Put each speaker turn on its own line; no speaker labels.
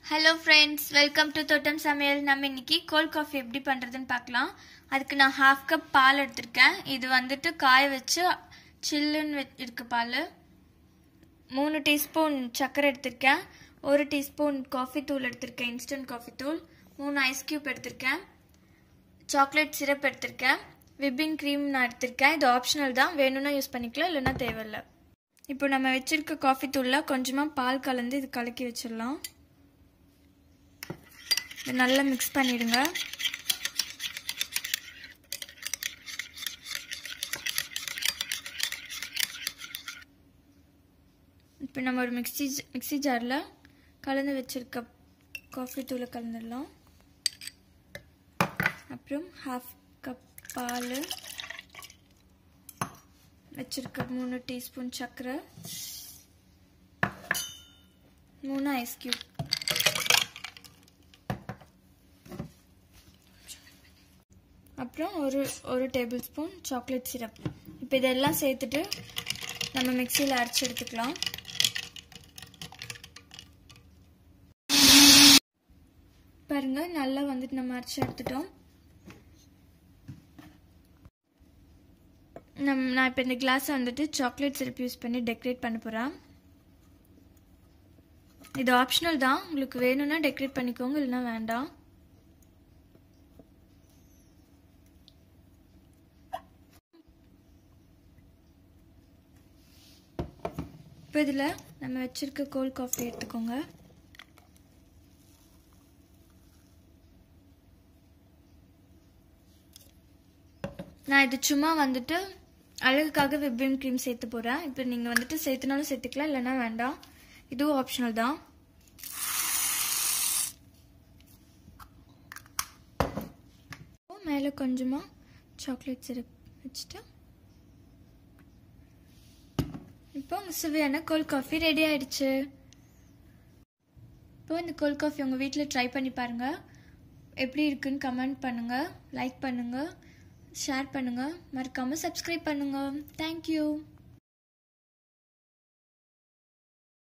hello friends welcome to தோட்டம் சமையல் நம்ம இன்னைக்கு கோல்ட் காஃபி எப்படி பண்ணுறதுன்னு பார்க்கலாம் அதுக்கு நான் ஹாஃப் கப் பால் எடுத்திருக்கேன் இது வந்துட்டு காய வச்சு சில்லுன்னு வெ இருக்கு பால் மூணு டீஸ்பூன் சர்க்கரை எடுத்திருக்கேன் ஒரு டீஸ்பூன் காஃபி தூள் எடுத்திருக்கேன் இன்ஸ்டன்ட் காஃபி தூள் மூணு ஐஸ் கியூப் எடுத்திருக்கேன் சாக்லேட் சிரப் எடுத்திருக்கேன் விப்பிங் க்ரீம் நான் எடுத்திருக்கேன் இது ஆப்ஷனல் தான் வேணும்னா யூஸ் பண்ணிக்கலாம் இல்லைன்னா தேவையில்லை இப்போ நம்ம வச்சிருக்க காஃபி தூளில் கொஞ்சமாக பால் கலந்து இது கலக்கி வச்சிடலாம் இது நல்லா மிக்ஸ் பண்ணிடுங்க இப்போ நம்ம ஒரு மிக்ஸி மிக்ஸி ஜாரில் கலந்து வச்சிருக்க காஃபி தூளை கலந்துடலாம் அப்புறம் ஹாஃப் கப் பால் வச்சிருக்க மூணு டீஸ்பூன் சர்க்கரை மூணு ஐஸ் கியூப் அப்புறம் ஒரு ஒரு டேபிள் ஸ்பூன் சாக்லேட் சிரப் இப்போ இதெல்லாம் சேர்த்துட்டு நம்ம மிக்சியில் அரைச்சி எடுத்துக்கலாம் பாருங்க நல்லா வந்துட்டு நம்ம அரைச்சி எடுத்துட்டோம் நம் நான் இப்போ இந்த கிளாஸை வந்துட்டு சாக்லேட் சிரப் யூஸ் பண்ணி டெக்கரேட் பண்ண போகிறேன் இது ஆப்ஷனல் தான் உங்களுக்கு வேணும்னா டெக்கரேட் பண்ணிக்கோங்க இல்லைன்னா வேண்டாம் இப்போ இதில் நம்ம வச்சுருக்க கோல்ட் காஃபி எடுத்துக்கோங்க நான் இது சும்மா வந்துட்டு அழகுக்காக விப்பிங் க்ரீம் சேர்த்து போகிறேன் இப்போ நீங்கள் வந்துட்டு சேர்த்துனாலும் சேர்த்துக்கலாம் இல்லைன்னா வேண்டாம் இதுவும் ஆப்ஷனல் தான் மேலே கொஞ்சமாக சாக்லேட் சிரப் வச்சுட்டு இப்போ உங்கள் சுவையான கோல்ட் காஃபி ரெடி ஆயிடுச்சு இப்போ இந்த கோல்ட் காஃபி உங்கள் வீட்டில் ட்ரை பண்ணி பாருங்கள் எப்படி இருக்குன்னு கமெண்ட் பண்ணுங்கள் லைக் பண்ணுங்கள் ஷேர் பண்ணுங்கள் மறக்காமல் சப்ஸ்கிரைப் பண்ணுங்கள் தேங்க்யூ